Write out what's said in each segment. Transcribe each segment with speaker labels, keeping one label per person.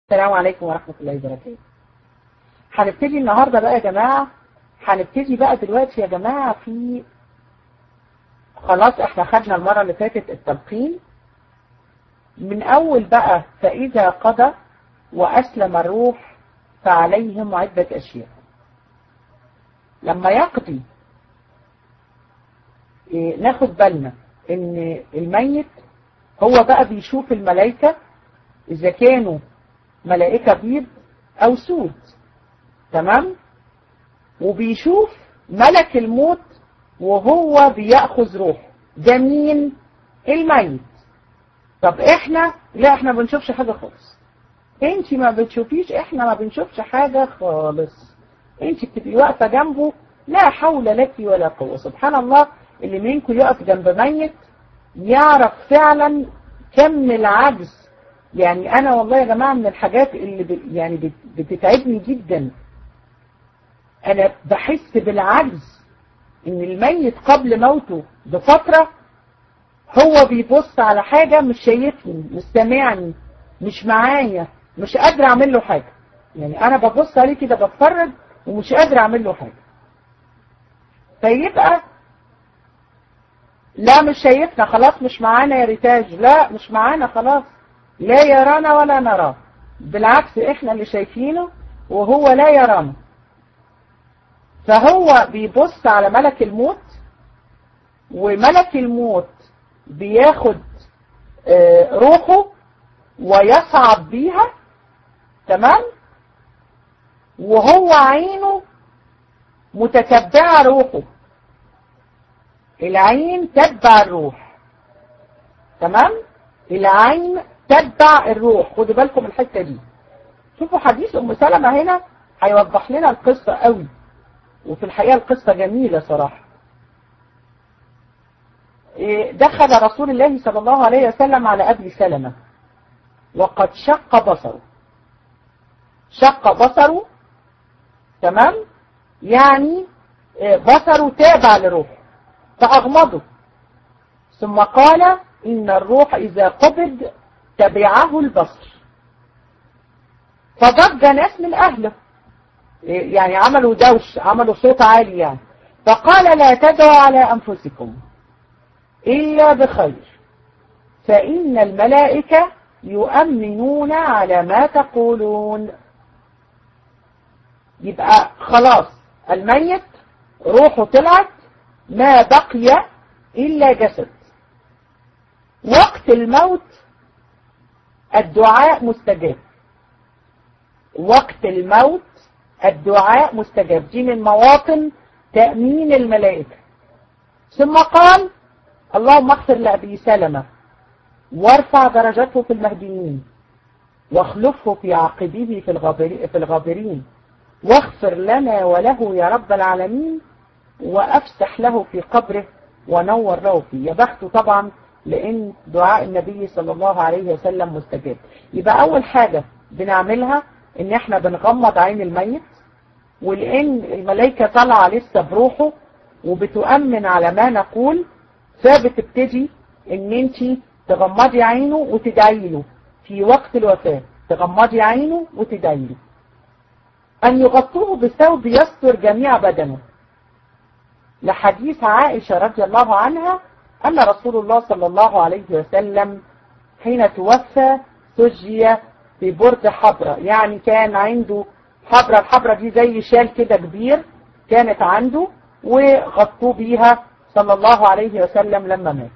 Speaker 1: السلام عليكم ورحمة الله وبركاته هنبتدي النهاردة بقى يا جماعة هنبتدي بقى دلوقتي يا جماعة في خلاص احنا خدنا المرة اللي فاتت التلقين من اول بقى فاذا قضى واسلم الروح فعليهم عدة اشياء لما يقضي إيه ناخد بالنا ان الميت هو بقى بيشوف الملائكة اذا كانوا ملائكة بيض او سود تمام وبيشوف ملك الموت وهو بيأخذ روحه ده مين الميت طب احنا لا احنا ما بنشوفش حاجة خالص انت ما بتشوفيش احنا ما بنشوفش حاجة خالص انت بتبقي واقفة جنبه لا حول لك ولا قوة سبحان الله اللي منكم يقف جنب ميت يعرف فعلا كم العجز يعني انا والله يا جماعة من الحاجات اللي ب... يعني بتتعبني جدا انا بحس بالعجز ان الميت قبل موته بفترة هو بيبص على حاجة مش شايفني مش سامعني مش معايا مش قادر اعمل له حاجة يعني انا ببص عليه كده بتفرج ومش قادر اعمل له حاجة فيبقى لا مش شايفنا خلاص مش معانا يا ريتاج لا مش معانا خلاص لا يرانا ولا نراه بالعكس احنا اللي شايفينه وهو لا يرانا فهو بيبص على ملك الموت وملك الموت بياخد روحه ويصعد بيها تمام وهو عينه متتبعة روحه العين تتبع الروح تمام العين تتبع الروح خدوا بالكم الحتة دي شوفوا حديث ام سلمة هنا هيوضح لنا القصة قوي وفي الحقيقة القصة جميلة صراحة دخل رسول الله صلى الله عليه وسلم على أبي سلمة وقد شق بصره شق بصره تمام يعني بصره تابع لروح فأغمضه ثم قال إن الروح إذا قبض تبعه البصر فضج ناس من أهله يعني عملوا دوش عملوا صوت عالي يعني فقال لا تدعوا على أنفسكم إلا بخير فإن الملائكة يؤمنون على ما تقولون يبقى خلاص الميت روحه طلعت ما بقي إلا جسد وقت الموت الدعاء مستجاب وقت الموت الدعاء مستجاب دي من مواطن تأمين الملائكة ثم قال اللهم اغفر لأبي سلمة وارفع درجته في المهديين واخلفه في عقبيه في, الغابر في الغابرين واغفر لنا وله يا رب العالمين وأفسح له في قبره ونور له فيه يا بخته طبعا لأن دعاء النبي صلى الله عليه وسلم مستجاب يبقى أول حاجة بنعملها ان احنا بنغمض عين الميت ولان الملائكة طالعة لسه بروحه وبتؤمن على ما نقول فبتبتدي ان انت تغمضي عينه وتدعي له في وقت الوفاة تغمضي عينه وتدعي له ان يغطوه بثوب يستر جميع بدنه لحديث عائشة رضي الله عنها ان رسول الله صلى الله عليه وسلم حين توفى سجي في برد حبرة يعني كان عنده حبرة الحبرة دي زي شال كده كبير كانت عنده وغطوه بيها صلى الله عليه وسلم لما مات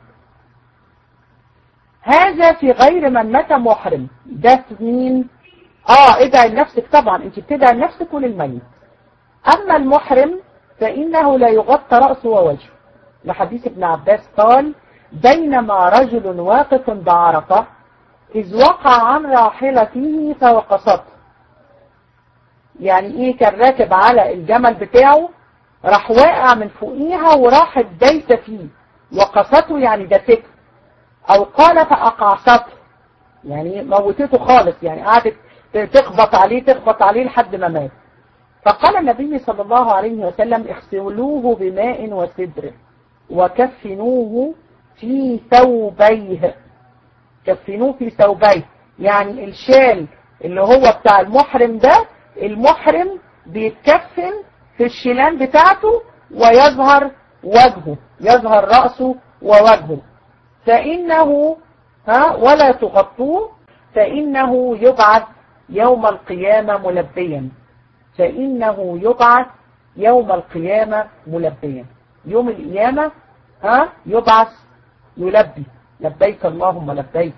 Speaker 1: هذا في غير من مات محرم ده مين اه ادعي لنفسك طبعا انت بتدعي لنفسك وللميت اما المحرم فانه لا يغطى رأسه ووجهه لحديث ابن عباس قال بينما رجل واقف بعرفة إذ وقع عن راحلته فوقصته يعني ايه كان راكب على الجمل بتاعه راح واقع من فوقيها وراحت دايسة فيه وقصته يعني دسته او قال فاقعصته يعني موتته خالص يعني قعدت تخبط عليه تخبط عليه لحد ما مات فقال النبي صلى الله عليه وسلم اغسلوه بماء وسدر وكفنوه في ثوبيه كفنوه في ثوبيه يعني الشال اللي هو بتاع المحرم ده المحرم بيتكفن في الشيلان بتاعته ويظهر وجهه يظهر رأسه ووجهه فإنه ها ولا تغطوه فإنه يبعث يوم القيامة ملبيا فإنه يبعث يوم القيامة ملبيا يوم القيامة ها يبعث يلبي لبيك اللهم لبيك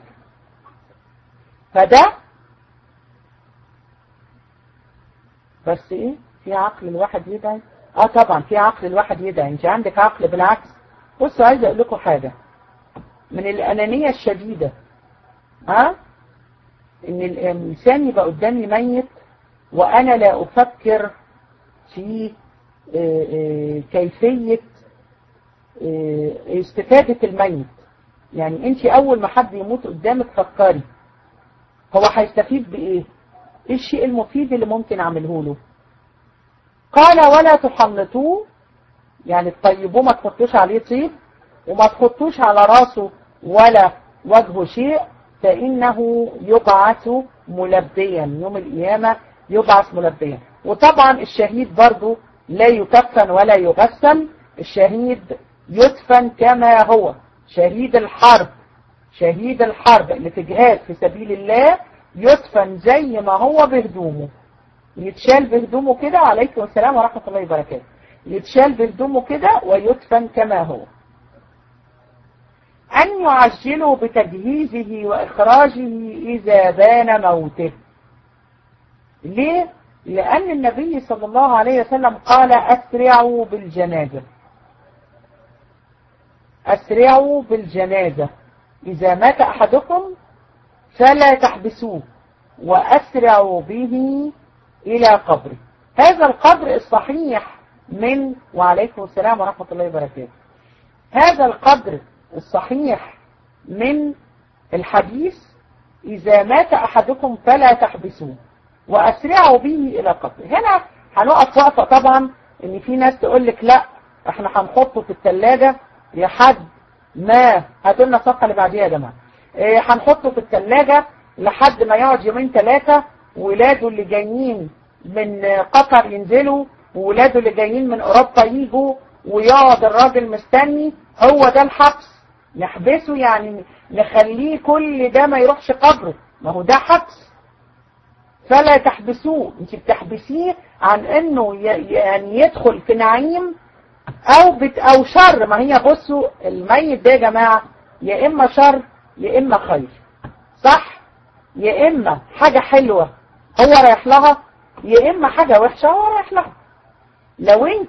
Speaker 1: فده بس ايه في عقل الواحد يدعي اه طبعا في عقل الواحد يدعي انت عندك عقل بالعكس بصوا عايز اقول لكم حاجة من الانانية الشديدة ها ان الانسان يبقى قدامي ميت وانا لا افكر في كيفية استفادة الميت يعني انت اول ما حد يموت قدامك فكري هو هيستفيد بايه ايه الشيء المفيد اللي ممكن اعمله له قال ولا تحنطوه يعني تطيبوه ما تحطوش عليه طيب وما تحطوش على راسه ولا وجهه شيء فإنه يبعث ملبيا يوم القيامة يبعث ملبيا وطبعا الشهيد برضو لا يكفن ولا يغسل الشهيد يدفن كما هو شهيد الحرب شهيد الحرب اللي في جهاد في سبيل الله يدفن زي ما هو بهدومه يتشال بهدومه كده عليكم السلام ورحمة الله وبركاته يتشال بهدومه كده ويدفن كما هو أن يعجلوا بتجهيزه وإخراجه إذا بان موته ليه؟ لأن النبي صلى الله عليه وسلم قال أسرعوا بالجنازة أسرعوا بالجنازة إذا مات أحدكم فلا تحبسوه وأسرعوا به إلى قبره هذا القدر الصحيح من وعليكم السلام ورحمة الله وبركاته هذا القدر الصحيح من الحديث إذا مات أحدكم فلا تحبسوه وأسرعوا به إلى قبره هنا هنقف وقفة طبعا إن في ناس تقول لك لا احنا هنحطه في الثلاجة لحد ما هاتوا لنا الصفحة اللي بعديها يا جماعة اه هنحطه في الثلاجة لحد ما يقعد يومين ثلاثة وولاده اللي جايين من قطر ينزلوا وولاده اللي جايين من أوروبا يجوا ويقعد الراجل مستني هو ده الحبس نحبسه يعني نخليه كل ده ما يروحش قبره ما هو ده حبس فلا تحبسوه انت بتحبسيه عن انه يعني يدخل في نعيم او بت او شر ما هي بصوا الميت ده يا جماعة يا اما شر يا اما خير صح يا اما حاجة حلوة هو رايح لها يا اما حاجة وحشة هو رايح لها لو انت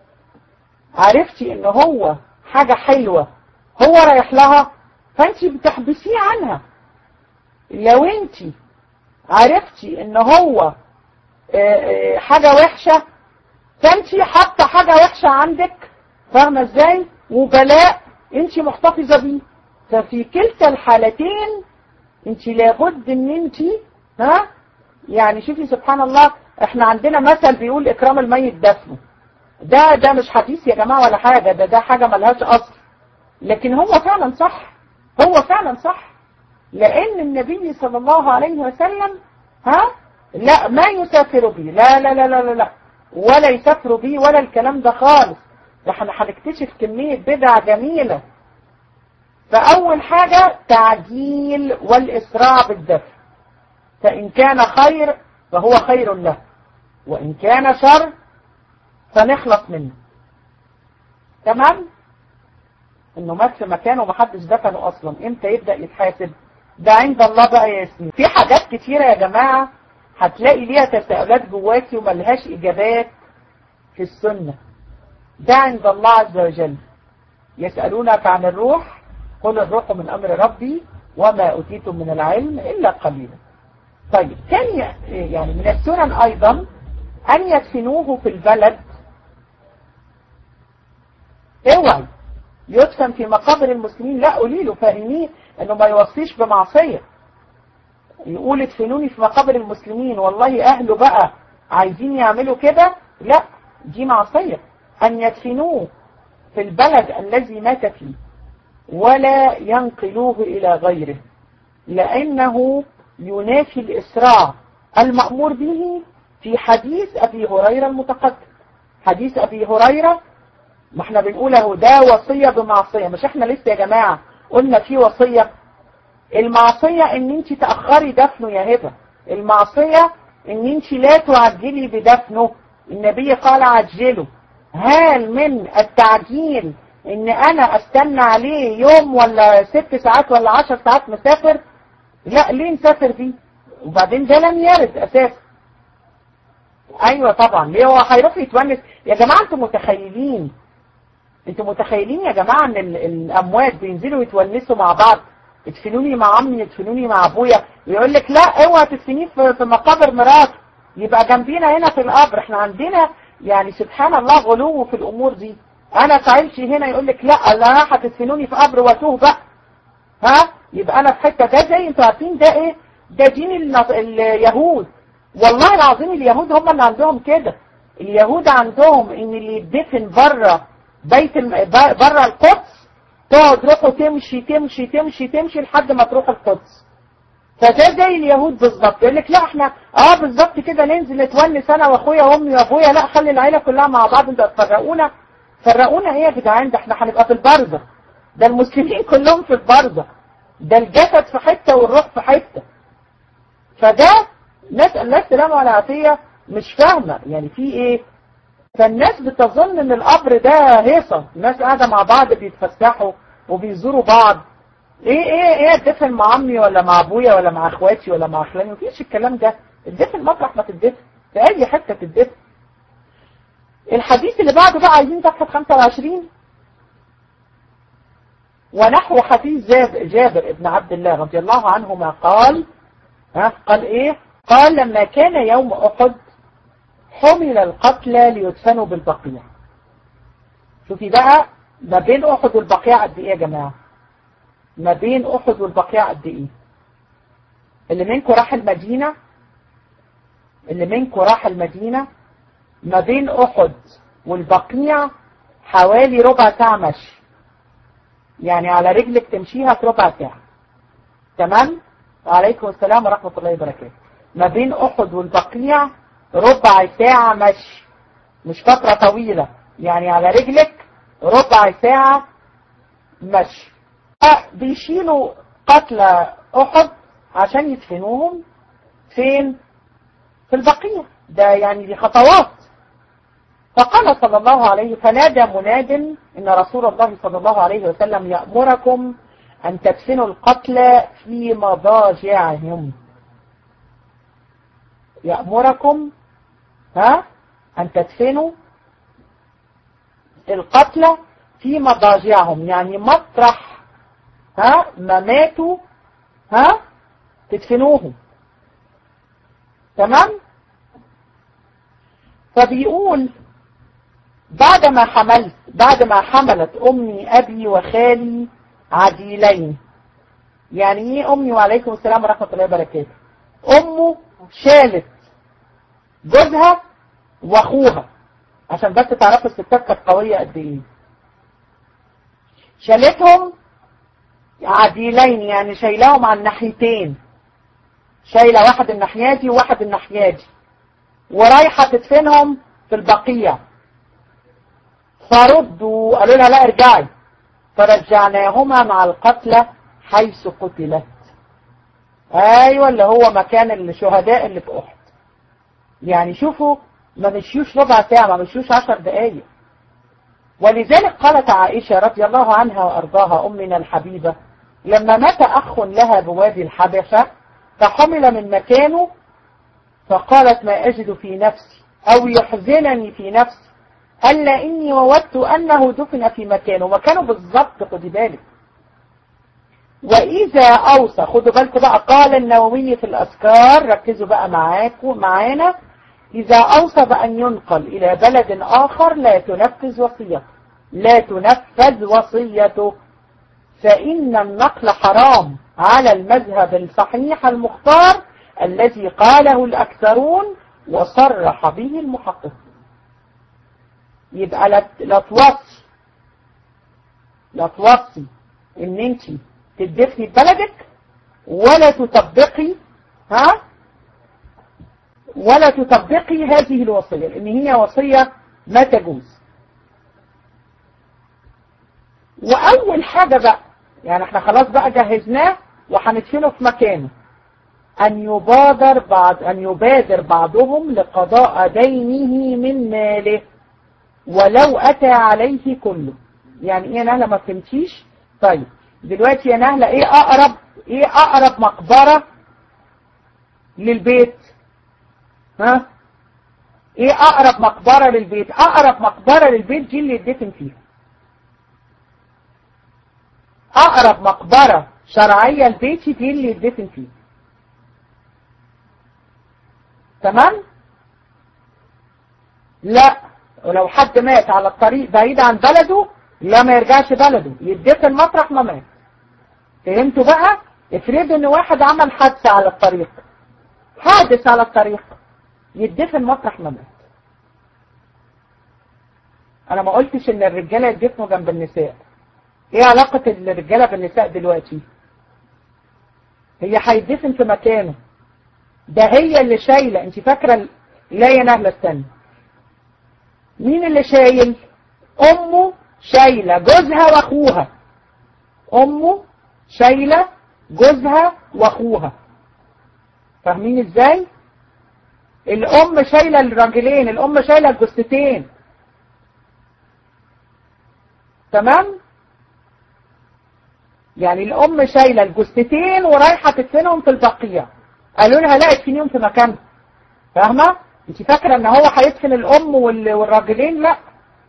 Speaker 1: عرفتي ان هو حاجة حلوة هو رايح لها فانت بتحبسيه عنها لو انت عرفتي ان هو حاجة وحشة فانت حاطة حاجة وحشة عندك فاهمة ازاي وبلاء انت محتفظة بيه ففي كلتا الحالتين انت لابد ان انت ها يعني شوفي سبحان الله احنا عندنا مثل بيقول اكرام الميت دفنه ده ده مش حديث يا جماعة ولا حاجة ده ده حاجة ملهاش اصل لكن هو فعلا صح هو فعلا صح لان النبي صلى الله عليه وسلم ها لا ما يسافر به لا لا لا لا لا, لا. ولا يسافروا بيه ولا الكلام ده خالص ده احنا هنكتشف كمية بدع جميلة فأول حاجة تعجيل والإسراع بالدفع فإن كان خير فهو خير له وإن كان شر فنخلص منه تمام انه مات في مكانه ومحدش دفنه اصلا امتى يبدأ يتحاسب ده عند الله بقى يا ياسمين في حاجات كتيرة يا جماعة هتلاقي ليها تساؤلات جواكي وملهاش اجابات في السنة ده عند الله عز وجل يسألونك عن الروح قل الروح من امر ربي وما اوتيتم من العلم الا قليلا طيب كان يعني من السنن ايضا ان يدفنوه في البلد اوعي يدفن في مقابر المسلمين لا قولي له فاهميه انه ما يوصيش بمعصية يقول ادفنوني في مقابر المسلمين والله اهله بقى عايزين يعملوا كده لا دي معصية ان يدفنوه في البلد الذي مات فيه ولا ينقلوه الى غيره لانه ينافي الاسراع المأمور به في حديث أبي هريرة المتقدم حديث أبي هريرة ما احنا بنقول اهو ده وصية بمعصية مش احنا لسه يا جماعة قلنا في وصية المعصية ان انت تأخري دفنه يا هبة المعصية ان انت لا تعجلي بدفنه النبي قال عجله هل من التعجيل ان انا استنى عليه يوم ولا ست ساعات ولا عشر ساعات مسافر لا ليه نسافر فيه وبعدين ده لم يرد اساسا ايوه طبعا ليه هو هيروح يتونس يا جماعه انتم متخيلين انتوا متخيلين يا جماعه ان الاموات بينزلوا يتونسوا مع بعض ادفنوني مع عمي ادفنوني مع ابويا ويقول لك لا اوعى تدفنيه في مقابر مراته يبقى جنبينا هنا في القبر احنا عندنا يعني سبحان الله غلو في الامور دي انا فعلش هنا يقول لك لا لا هتدفنوني في قبر واتوه بقى ها يبقى انا في حته ده زي انتوا عارفين ده ايه ده دين اليهود والله العظيم اليهود هم اللي عندهم كده اليهود عندهم ان اللي يدفن بره بيت بره القدس تقعد روحوا تمشي تمشي تمشي تمشي لحد ما تروح القدس فده زي اليهود بالظبط يقول لك لا احنا اه بالظبط كده ننزل نتونس انا واخويا وامي وابويا لا خلي العيله كلها مع بعض انتوا تفرقونا فرقونا ايه يا جدعان ده احنا هنبقى في البرزه ده المسلمين كلهم في البرزه ده الجسد في حته والروح في حته فده نسال الله السلامه والعافيه مش فاهمه يعني في ايه فالناس بتظن ان القبر ده هيصه الناس قاعده مع بعض بيتفسحوا وبيزوروا بعض ايه ايه ايه اتدفن مع عمي ولا مع ابويا ولا مع اخواتي ولا مع خلاني مفيش الكلام ده الدفن مطرح ما تدفن في اي حته تدفن الحديث اللي بعده بقى عايزين صفحه 25 ونحو حديث جابر, جابر ابن عبد الله رضي الله عنهما قال ها قال ايه قال لما كان يوم احد حمل القتلى ليدفنوا بالبقيع شوفي بقى ما بين احد والبقيع قد ايه يا جماعه ما بين احد والبقيع قد ايه اللي منكم راح المدينه اللي منكم راح المدينه ما بين احد والبقيع حوالي ربع ساعه مشي يعني على رجلك تمشيها في ربع ساعه تمام وعليكم السلام ورحمه الله وبركاته ما بين احد والبقيع ربع ساعة مشي مش فترة طويلة يعني على رجلك ربع ساعة مشي بيشيلوا قتلى أحد عشان يدفنوهم فين في البقيع ده يعني دي خطوات فقال صلى الله عليه فنادى مناد إن رسول الله صلى الله عليه وسلم يأمركم أن تدفنوا القتلى في مضاجعهم يأمركم ها أن تدفنوا القتلى في مضاجعهم يعني مطرح ها ما ماتوا ها تدفنوهم تمام فبيقول بعد ما حملت بعد ما حملت أمي أبي وخالي عديلين يعني ايه أمي وعليكم السلام ورحمة الله وبركاته أمه شالت جوزها واخوها عشان بس تعرفوا الستات كانت قويه قد ايه شالتهم عديلين يعني شايلاهم على الناحيتين شايله واحد الناحيه دي وواحد الناحيه دي ورايحه تدفنهم في البقيع فردوا قالوا لها لا ارجعي فرجعناهما مع القتلى حيث قتلت ايوه اللي هو مكان الشهداء اللي في احد يعني شوفوا ما مشيوش ربع ساعة ما مشيوش عشر دقايق ولذلك قالت عائشة رضي الله عنها وأرضاها أمنا الحبيبة لما مات أخ لها بوادي الحبشة فحمل من مكانه فقالت ما أجد في نفسي أو يحزنني في نفسي ألا إني وودت أنه دفن في مكانه مكانه بالضبط خدي بالك وإذا أوصى خدوا بالكم بقى قال النووي في الأذكار ركزوا بقى معاكم معانا إذا أوصى بأن ينقل إلى بلد آخر لا تنفذ وصيته لا تنفذ وصيته فإن النقل حرام على المذهب الصحيح المختار الذي قاله الأكثرون وصرح به المحقق يبقى لا توصي لا توصي ان انت تدفني ببلدك ولا تطبقي ها ولا تطبقي هذه الوصية لأن هي وصية ما تجوز وأول حاجة بقى يعني احنا خلاص بقى جهزناه وهندفنه في مكانه أن يبادر بعض أن يبادر بعضهم لقضاء دينه من ماله ولو أتى عليه كله يعني إيه يا نهلة ما فهمتيش طيب دلوقتي يا نهلة إيه أقرب إيه أقرب مقبرة للبيت ها إيه أقرب مقبرة للبيت أقرب مقبرة للبيت دي اللي يدفن فيها أقرب مقبرة شرعية لبيتي دي اللي يدفن فيها تمام لا ولو حد مات على الطريق بعيد عن بلده لا ما يرجعش بلده يدفن مطرح ما مات فهمتوا بقى افرضوا ان واحد عمل حادثة على الطريق حادث على الطريق يدفن مطرح ما مات انا ما قلتش ان الرجالة يدفنوا جنب النساء ايه علاقة الرجالة بالنساء دلوقتي هي هيدفن في مكانه ده هي اللي شايلة انت فاكرة لا يا نهلة استنى مين اللي شايل امه شايلة جوزها واخوها امه شايلة جوزها واخوها فاهمين ازاي الام شايلة الراجلين الام شايلة الجثتين تمام يعني الام شايلة الجثتين ورايحة تدفنهم في البقيع قالوا لها لا ادفنيهم في مكانهم فاهمة انت فاكرة ان هو هيدفن الام والراجلين لا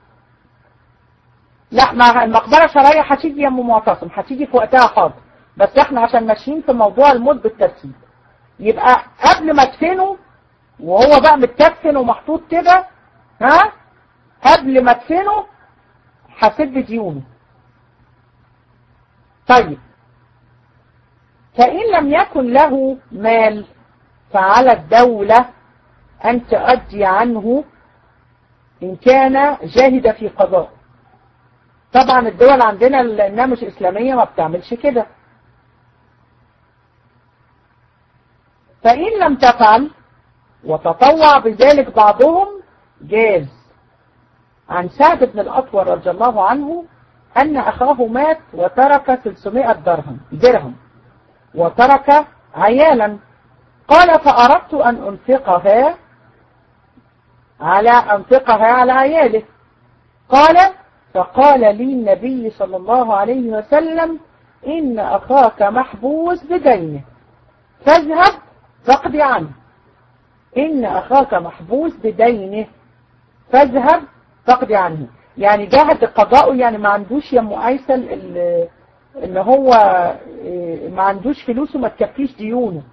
Speaker 1: لا ما المقبرة شرعية هتيجي يا ام معتصم هتيجي في وقتها حاضر بس احنا عشان ماشيين في موضوع الموت بالترتيب يبقى قبل ما ادفنه وهو بقى متدفن ومحطوط كده ها قبل ما ادفنه هسد ديونه طيب فإن لم يكن له مال فعلى الدولة أن تؤدي عنه إن كان جاهد في قضاء طبعا الدول عندنا لأنها مش إسلامية ما بتعملش كده فإن لم تفعل وتطوع بذلك بعضهم جاز عن سعد بن الأطور رضي الله عنه أن أخاه مات وترك 300 درهم درهم وترك عيالا قال فأردت أن أنفقها على أنفقها على عياله قال فقال لي النبي صلى الله عليه وسلم إن أخاك محبوس بدينه فاذهب فاقضي عنه إن أخاك محبوس بدينه فاذهب فاقضي عنه يعني جاهد قضاؤه يعني ما عندوش يا ام ايسل ان هو ما عندوش فلوسه ما تكفيش ديونه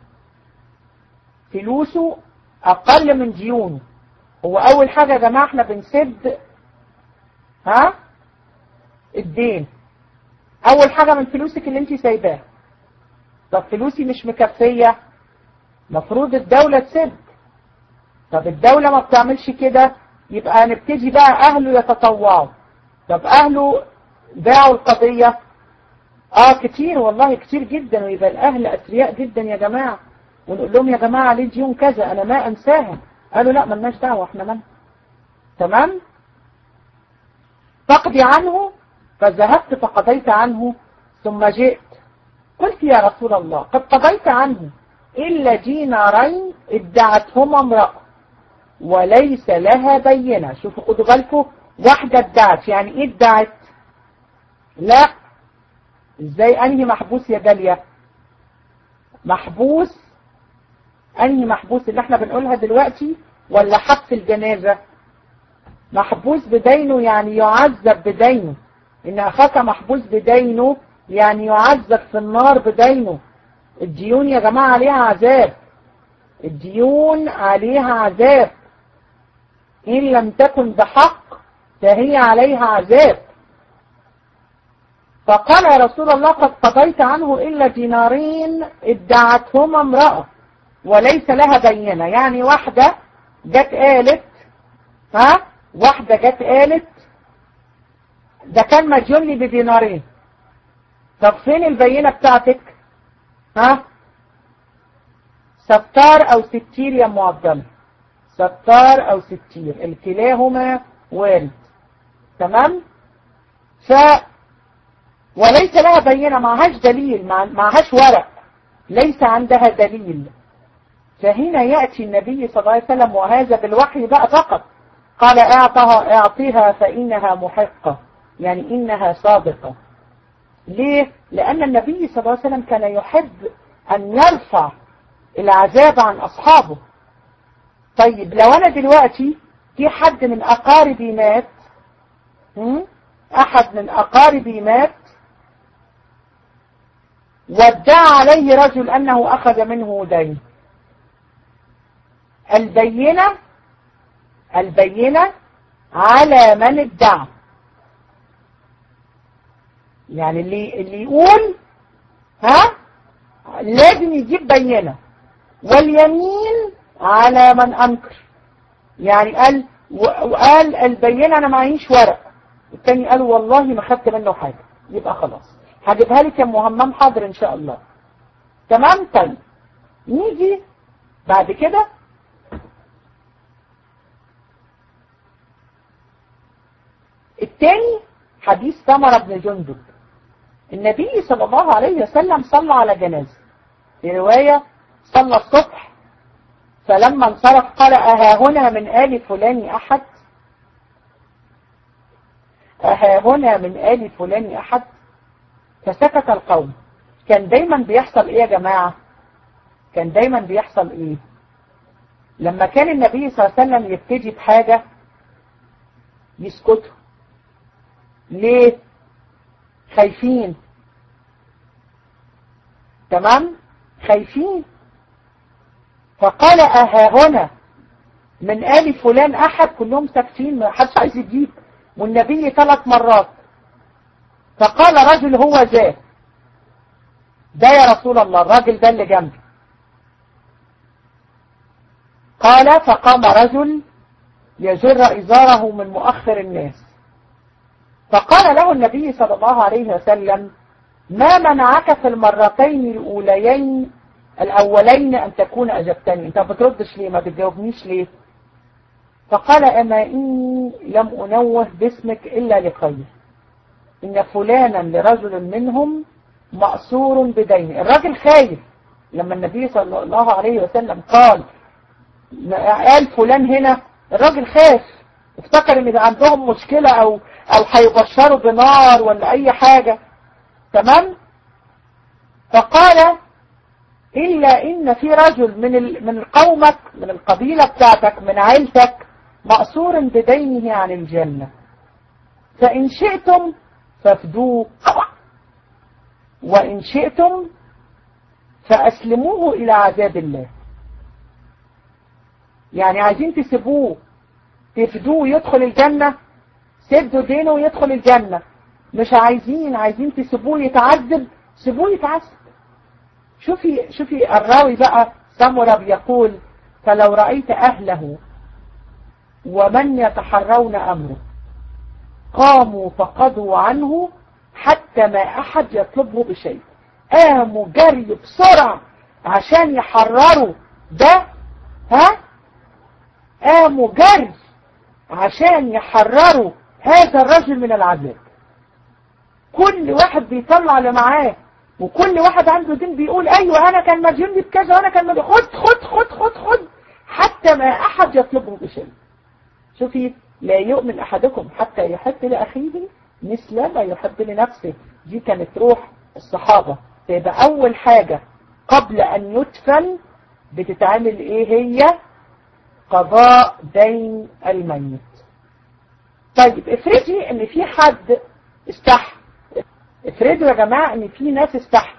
Speaker 1: فلوسه اقل من ديونه هو اول حاجة يا جماعة احنا بنسد ها الدين اول حاجة من فلوسك اللي انت سايباها طب فلوسي مش مكفية مفروض الدولة تسد طب الدولة ما بتعملش كده يبقى نبتدي بقى اهله يتطوعوا طب اهله باعوا القضية اه كتير والله كتير جدا ويبقى الاهل اثرياء جدا يا جماعة ونقول لهم يا جماعة عليه ديون كذا انا ما انساها قالوا لا ملناش دعوة احنا من تمام فاقضي عنه فذهبت فقضيت عنه ثم جئت قلت يا رسول الله قد قضيت عنه إلا دينارين ادعتهما امرأة وليس لها بينة شوفوا خدوا بالكم واحدة ادعت يعني ايه ادعت لا ازاي انهي محبوس يا داليا محبوس انهي محبوس اللي احنا بنقولها دلوقتي ولا حبس الجنازة محبوس بدينه يعني يعذب بدينه ان اخاك محبوس بدينه يعني يعذب في النار بدينه الديون يا جماعة عليها عذاب الديون عليها عذاب إن لم تكن بحق فهي عليها عذاب فقال يا رسول الله قد قضيت عنه إلا دينارين ادعتهما امرأة وليس لها بينة يعني واحدة جت قالت ها واحدة جت قالت ده كان مديون لي بدينارين طب فين البينة بتاعتك ها ستار او ستير يا ام عبد الله ستار او ستير الكلاهما وارد تمام ف وليس لها بينة معهاش دليل معهاش ورق ليس عندها دليل فهنا يأتي النبي صلى الله عليه وسلم وهذا بالوحي بقى فقط قال اعطها اعطها فإنها محقة يعني إنها صادقة ليه؟ لأن النبي صلى الله عليه وسلم كان يحب أن يرفع العذاب عن أصحابه طيب لو أنا دلوقتي في حد من أقاربي مات أحد من أقاربي مات وادعى عليه رجل أنه أخذ منه دين البينة البينة على من ادعى يعني اللي اللي يقول ها لازم يجيب بينة واليمين على من أنكر يعني قال وقال البينة أنا معيش ورق التاني قال والله ما خدت منه حاجة يبقى خلاص هجيبها لك يا مهمم حاضر إن شاء الله تمام طيب نيجي بعد كده الثاني حديث سمرة بن جندب النبي صلى الله عليه وسلم صلى على جنازة في رواية صلى الصبح فلما انصرف قال أها هنا من آل فلان أحد أها هنا من آل فلان أحد فسكت القوم كان دايما بيحصل ايه يا جماعة كان دايما بيحصل ايه لما كان النبي صلى الله عليه وسلم يبتدي بحاجة يسكتوا ليه خايفين تمام خايفين فقال أها هنا من آل فلان أحد كلهم ساكتين ما حدش عايز يجيب والنبي ثلاث مرات فقال رجل هو ذا ده يا رسول الله الراجل ده اللي جنبي قال فقام رجل يجر إزاره من مؤخر الناس فقال له النبي صلى الله عليه وسلم ما منعك في المرتين الأوليين الأولين أن تكون أجبتني أنت ما بتردش ليه ما بتجاوبنيش ليه فقال أما إني لم أنوه باسمك إلا لخير إن فلانا لرجل منهم مأسور بدين الراجل خايف لما النبي صلى الله عليه وسلم قال قال فلان هنا الراجل خاف افتكر ان عندهم مشكلة او او هيبشروا بنار ولا اي حاجة تمام فقال الا ان في رجل من من قومك من القبيلة بتاعتك من عيلتك مأسور بدينه عن الجنة فان شئتم فافدوه وإن شئتم فأسلموه إلى عذاب الله يعني عايزين تسيبوه تفدوه يدخل الجنة سدوا دينه ويدخل الجنة مش عايزين عايزين تسيبوه يتعذب سيبوه يتعذب شوفي شوفي الراوي بقى سمرة بيقول فلو رأيت أهله ومن يتحرون أمره قاموا فقضوا عنه حتى ما أحد يطلبه بشيء قاموا جري بسرعة عشان يحرروا ده ها قاموا جري عشان يحرروا هذا الرجل من العذاب كل واحد بيطلع اللي معاه وكل واحد عنده دين بيقول ايوه انا كان مديون لي بكذا وانا كان مديون خد خد خد خد خد حتى ما احد يطلبه بشيء شوفي لا يؤمن احدكم حتى يحب لاخيه مثل ما يحب لنفسه دي كانت روح الصحابة فيبقى أول حاجة قبل أن يدفن بتتعمل إيه هي قضاء دين الميت طيب افرضي ان في حد استحت افرضوا يا جماعة ان في ناس استحت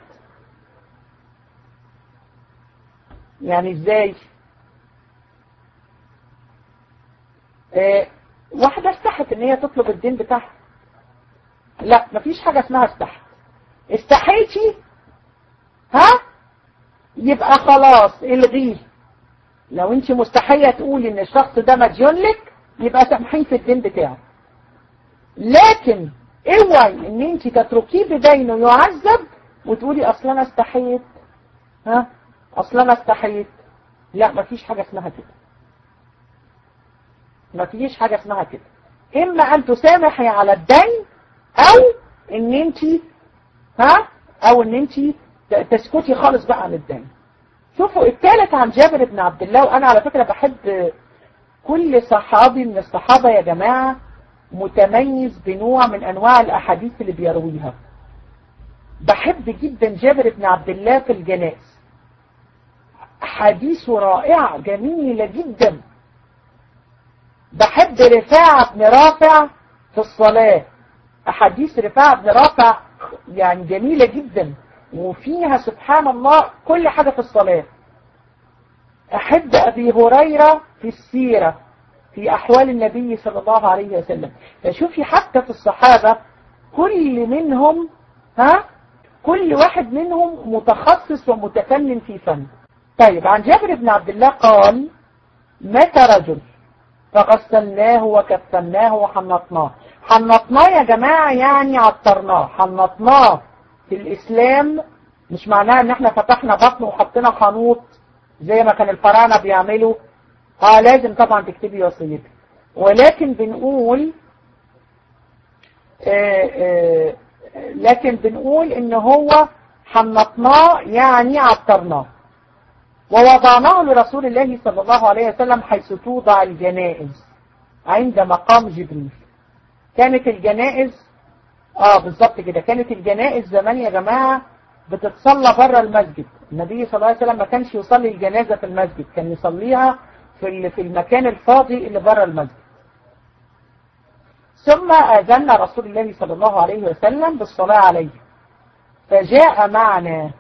Speaker 1: يعني ازاي اه واحدة استحت ان هي تطلب الدين بتاعها لا مفيش حاجة اسمها استحت استحيتي ها يبقى خلاص الغيه لو انت مستحية تقولي ان الشخص ده مديون لك يبقى سامحين في الدين بتاعه لكن اوعي ان انت تتركيه بدينه يعذب وتقولي اصل انا استحيت ها اصل انا استحيت لا مفيش حاجة اسمها كده ما فيش حاجة اسمها كده اما ان تسامحي على الدين او ان انت ها او ان انت تسكتي خالص بقى عن الدين شوفوا الثالث عن جابر بن عبد الله وانا على فكرة بحب كل صحابي من الصحابة يا جماعة متميز بنوع من انواع الاحاديث اللي بيرويها بحب جدا جابر بن عبد الله في الجنائز حديثه رائعة جميلة جدا بحب رفاعة بن رافع في الصلاة أحاديث رفاعة بن رافع يعني جميلة جدا وفيها سبحان الله كل حاجة في الصلاة أحب أبي هريرة في السيرة في أحوال النبي صلى الله عليه وسلم فشوفي حتى في الصحابة كل منهم ها كل واحد منهم متخصص ومتفنن في فن طيب عن جابر بن عبد الله قال مات رجل فغسلناه وكفناه وحنطناه حنطناه يا جماعة يعني عطرناه حنطناه في الإسلام مش معناه ان احنا فتحنا بطنه وحطينا خانوط زي ما كان الفراعنة بيعملوا اه لازم طبعا تكتبي وصيتك ولكن بنقول آآ آآ لكن بنقول ان هو حنطناه يعني عطرناه ووضعناه لرسول الله صلى الله عليه وسلم حيث توضع الجنائز عند مقام جبريل كانت الجنائز اه بالظبط كده كانت الجنائز زمان يا جماعة بتتصلى بره المسجد النبي صلى الله عليه وسلم ما كانش يصلي الجنازة في المسجد كان يصليها في في المكان الفاضي اللي بره المسجد ثم أذن رسول الله صلى الله عليه وسلم بالصلاة عليه فجاء معنا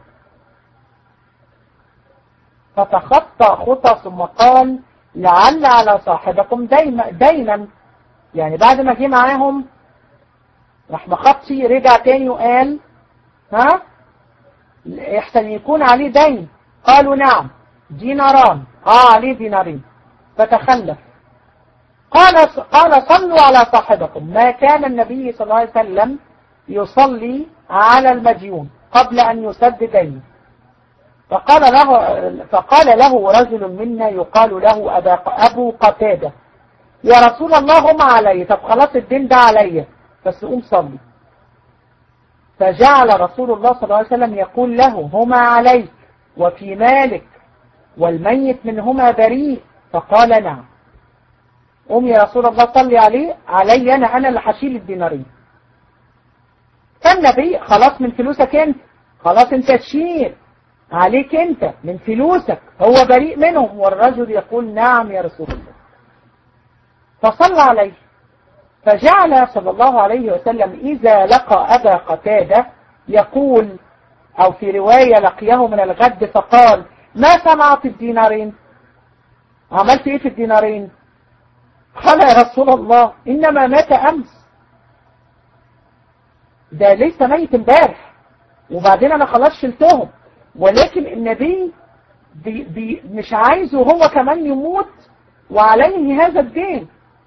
Speaker 1: فتخطى خطى ثم قال لعل على صاحبكم ديما دينا يعني بعد ما جه معاهم راح مخطي رجع تاني وقال ها يحسن يكون عليه دين قالوا نعم ديناران اه عليه دينارين فتخلف قال قال صلوا على صاحبكم ما كان النبي صلى الله عليه وسلم يصلي على المديون قبل أن يسد دينه فقال له فقال له رجل منا يقال له أبو قتادة يا رسول الله هم علي طب خلاص الدين ده علي بس قوم صلي فجعل رسول الله صلى الله عليه وسلم يقول له هما عليك وفي مالك والميت منهما بريء فقال نعم قوم يا رسول الله صلي عليه علي أنا أنا اللي هشيل الدينارين فالنبي خلاص من فلوسك انت خلاص انت تشيل عليك انت من فلوسك هو بريء منهم والرجل يقول نعم يا رسول الله فصلى عليه فجعل صلى الله عليه وسلم إذا لقى أبا قتادة يقول أو في رواية لقيه من الغد فقال ما سمعت الدينارين عملت ايه في الدينارين قال يا رسول الله إنما مات أمس ده لسه ميت امبارح وبعدين أنا خلاص شلتهم ولكن النبي بي بي مش عايزه هو كمان يموت وعليه هذا الدين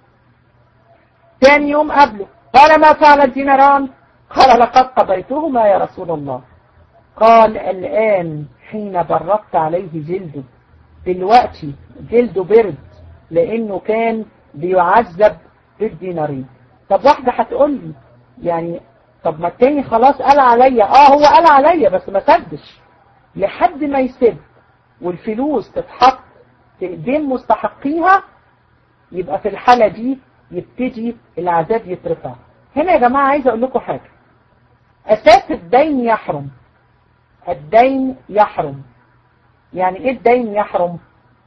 Speaker 1: ثاني يوم قبله قال ما فعل الديناران قال لقد قضيتهما يا رسول الله قال الآن حين بردت عليه جلده دلوقتي جلده برد لأنه كان بيعذب بالدينارين طب واحدة هتقول لي يعني طب ما التاني خلاص قال عليا اه هو قال عليا بس ما سدش لحد ما يسد والفلوس تتحط في ايدين مستحقيها يبقى في الحالة دي يبتدي العذاب يترفع هنا يا جماعة عايز اقول لكم حاجة اساس الدين يحرم الدين يحرم يعني ايه الدين يحرم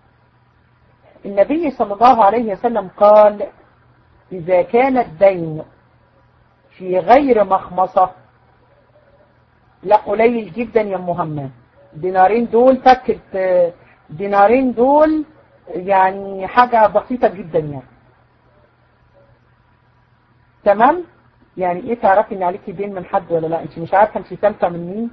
Speaker 1: النبي صلى الله عليه وسلم قال إذا كان الدين في غير مخمصة لا قليل جدا يا مهمة دينارين دول فكت دينارين دول يعني حاجة بسيطة جدا يعني تمام يعني ايه تعرفي ان عليكي دين من حد ولا لا انت مش عارفة انت سالفة من مين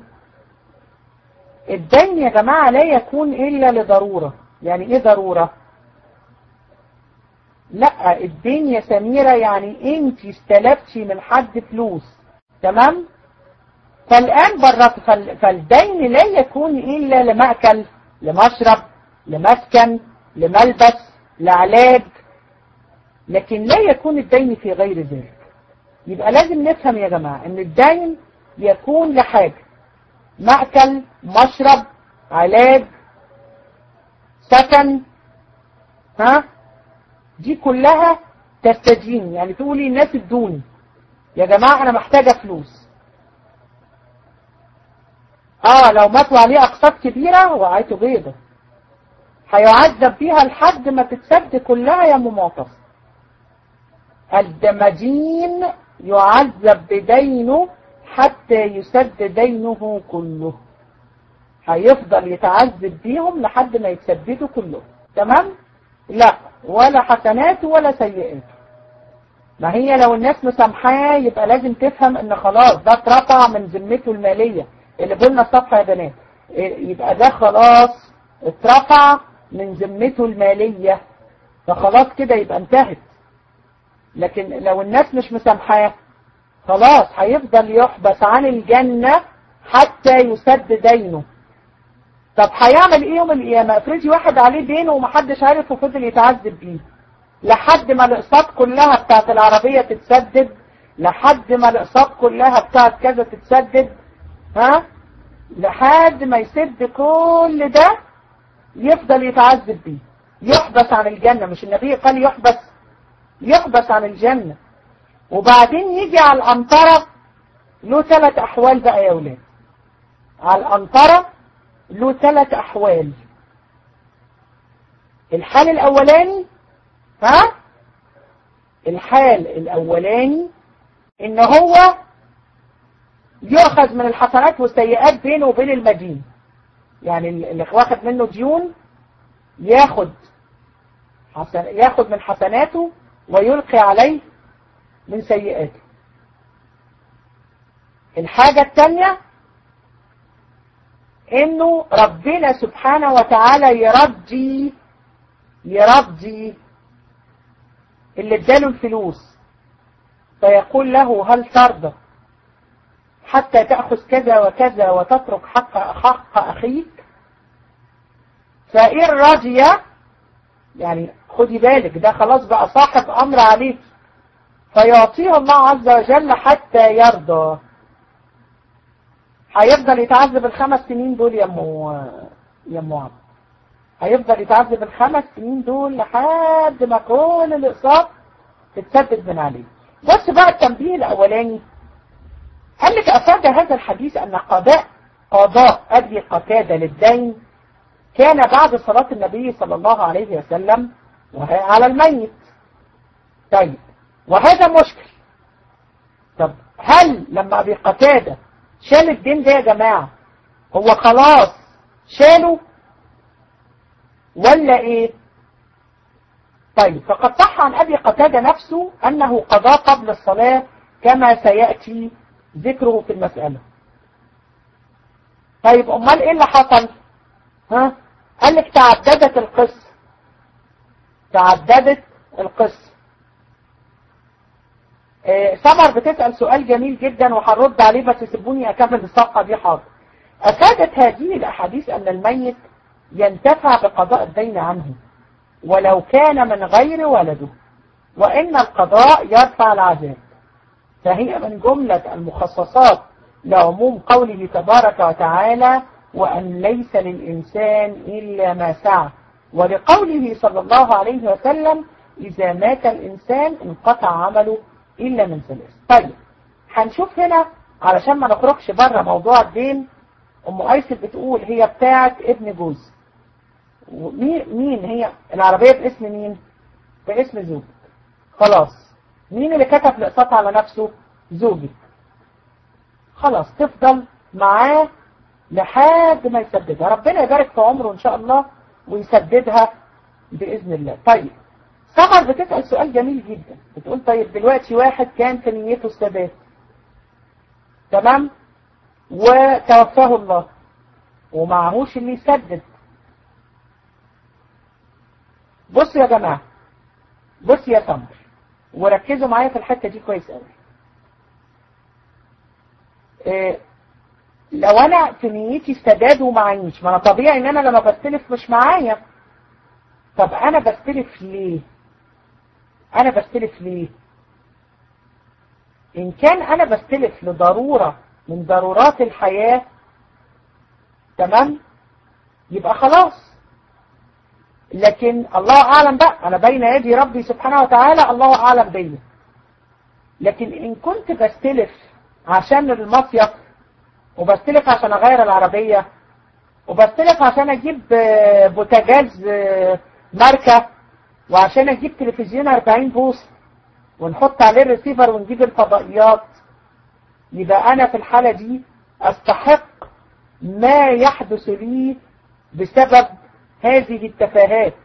Speaker 1: الدين يا جماعة لا يكون الا لضرورة يعني ايه ضرورة لا الدين يا سميرة يعني انت استلفتي من حد فلوس تمام فالآن برت فالدين لا يكون إلا لمأكل لمشرب لمسكن لملبس لعلاج لكن لا يكون الدين في غير ذلك يبقى لازم نفهم يا جماعة ان الدين يكون لحاجة مأكل مشرب علاج سكن ها دي كلها تستدين يعني تقولي الناس ادوني يا جماعة انا محتاجة فلوس اه لو ماتوا عليه اقساط كبيرة وعيته بيضة هيعذب بيها لحد ما تتسد كلها يا مماطف الدمجين يعذب بدينه حتى يسد دينه كله هيفضل يتعذب بيهم لحد ما يتسددوا كلهم تمام لا ولا حسناته ولا سيئاته ما هي لو الناس مسامحاه يبقى لازم تفهم ان خلاص ده اترفع من ذمته المالية اللي قلنا الصفحة يا بنات يبقى ده خلاص اترفع من ذمته المالية فخلاص كده يبقى انتهت لكن لو الناس مش مسامحاه خلاص هيفضل يحبس عن الجنة حتى يسد دينه طب هيعمل ايه يوم القيامة افرضي واحد عليه دين ومحدش عارف وفضل يتعذب بيه لحد ما الاقساط كلها بتاعت العربية تتسدد لحد ما الاقساط كلها بتاعت كذا تتسدد ها لحد ما يسد كل ده يفضل يتعذب بيه يحبس عن الجنة مش النبي قال يحبس يحبس عن الجنة وبعدين يجي على الأنطرة له ثلاث أحوال بقى يا أولاد على الأنطرة له ثلاث أحوال الحال الأولاني ها الحال الأولاني إن هو يؤخذ من الحسنات والسيئات بينه وبين المدين يعني اللي واخد منه ديون ياخد حسن ياخد من حسناته ويلقي عليه من سيئاته الحاجة الثانية انه ربنا سبحانه وتعالى يرضي يرضي اللي اداله الفلوس فيقول له هل ترضى حتى تأخذ كذا وكذا وتترك حق, حق أخيك فإن رضي يعني خدي بالك ده خلاص بقى صاحب أمر عليك فيعطيه الله عز وجل حتى يرضى هيفضل يتعذب الخمس سنين دول يا مو يا مو عبد هيفضل يتعذب الخمس سنين دول لحد ما كل الاقساط تتسدد من عليه بص بقى التنبيه الاولاني قال لك افاد هذا الحديث ان قضاء قضاء ابي قتادة للدين كان بعد صلاة النبي صلى الله عليه وسلم وهي على الميت طيب وهذا مشكل طب هل لما ابي قتادة شال الدين ده يا جماعة هو خلاص شاله ولا ايه طيب فقد صح عن ابي قتادة نفسه انه قضى قبل الصلاة كما سيأتي ذكره في المسألة طيب امال ايه اللي حصل ها قال لك تعددت القصة تعددت القصة إيه سمر بتسأل سؤال جميل جدا وهرد عليه بس سيبوني اكمل الصفحة دي حاضر افادت هذه الاحاديث ان الميت ينتفع بقضاء الدين عنه ولو كان من غير ولده وان القضاء يرفع العذاب فهي من جملة المخصصات لعموم قوله تبارك وتعالى وأن ليس للإنسان إلا ما سعى ولقوله صلى الله عليه وسلم إذا مات الإنسان انقطع عمله إلا من ثلاث طيب هنشوف هنا علشان ما نخرجش بره موضوع الدين أم أيسر بتقول هي بتاعت ابن جوز مين هي العربية باسم مين باسم زوج خلاص مين اللي كتب الاقساط على نفسه زوجك خلاص تفضل معاه لحد ما يسددها ربنا يبارك في عمره ان شاء الله ويسددها بإذن الله طيب سمر بتسأل سؤال جميل جدا بتقول طيب دلوقتي واحد كان في نيته الثبات تمام وتوفاه الله ومعهوش اللي يسدد بصوا يا جماعة بص يا سمر وركزوا معايا في الحتة دي كويس قوي إيه لو انا في نيتي استداد ومعيش ما انا طبيعي ان انا لما بستلف مش معايا طب انا بستلف ليه انا بستلف ليه ان كان انا بستلف لضرورة من ضرورات الحياة تمام يبقى خلاص لكن الله اعلم بقى انا بين يدي ربي سبحانه وتعالى الله اعلم بيا لكن ان كنت بستلف عشان المصيف وبستلف عشان اغير العربية وبستلف عشان اجيب بوتاجاز ماركة وعشان اجيب تلفزيون 40 بوصة ونحط عليه الريسيفر ونجيب الفضائيات يبقى انا في الحالة دي استحق ما يحدث لي بسبب هذه التفاهات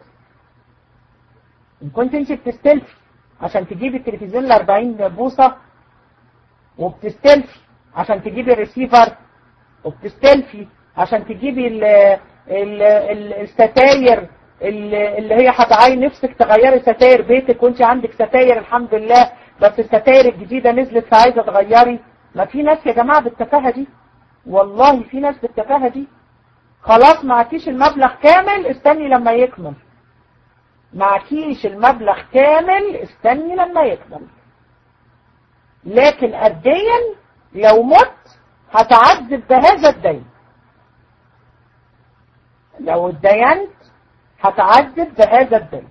Speaker 1: ان كنت انت بتستلفي عشان تجيبي التلفزيون ال 40 بوصة وبتستلفي عشان تجيبي الريسيفر وبتستلفي عشان تجيبي ال ال ال الستاير اللي هي هتعين نفسك تغيري ستاير بيتك وانت عندك ستاير الحمد لله بس الستاير الجديدة نزلت فعايزة تغيري ما في ناس يا جماعة بالتفاهة دي والله في ناس بالتفاهة دي خلاص معكيش المبلغ كامل استني لما يكمل معكيش المبلغ كامل استني لما يكمل لكن الدين لو مت هتعذب بهذا الدين لو اتدينت هتعذب بهذا الدين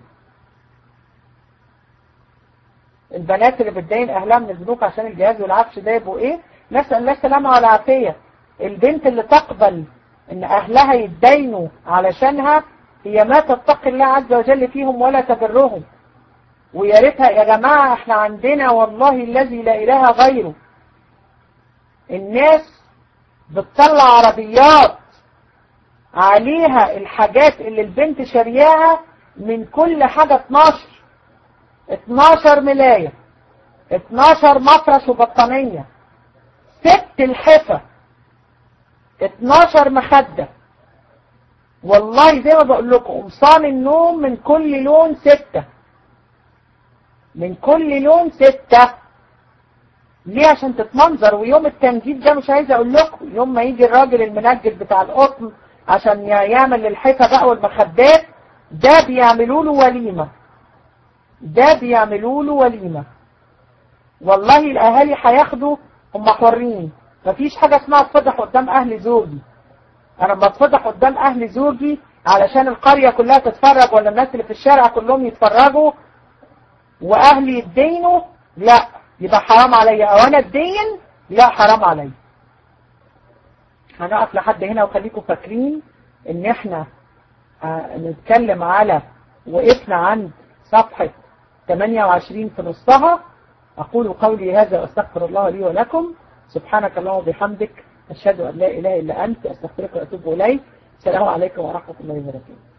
Speaker 1: البنات اللي بتدين اهلها من البنوك عشان الجهاز والعفش ده يبقوا ايه نسأل الله السلامة والعافية البنت اللي تقبل ان اهلها يتدينوا علشانها هي ما تتقي الله عز وجل فيهم ولا تبرهم ويا ريتها يا جماعة احنا عندنا والله الذي لا اله غيره الناس بتطلع عربيات عليها الحاجات اللي البنت شارياها من كل حاجة 12 12 ملاية 12 مفرش وبطانية ست الحفة 12 مخدة والله زي ما بقول لكم قمصان النوم من كل لون ستة من كل لون ستة ليه عشان تتمنظر ويوم التنجيد ده مش عايز اقول لكم يوم ما يجي الراجل المنجد بتاع القطن عشان يعمل الحفة بقى والمخدات ده بيعملوا له وليمة ده بيعملوا له وليمة والله الاهالي هياخدوا هم حرين مفيش حاجة اسمها اتفضح قدام اهل زوجي انا بتفضح قدام اهل زوجي علشان القرية كلها تتفرج ولا الناس اللي في الشارع كلهم يتفرجوا واهلي يدينوا لا يبقى حرام عليا او انا الدين لا حرام عليا هنقف لحد هنا وخليكم فاكرين ان احنا نتكلم على وقفنا عند صفحة 28 في نصها اقول قولي هذا واستغفر الله لي ولكم سبحانك اللهم وبحمدك أشهد أن لا إله إلا أنت أستغفرك وأتوب إليك السلام عليكم ورحمة الله وبركاته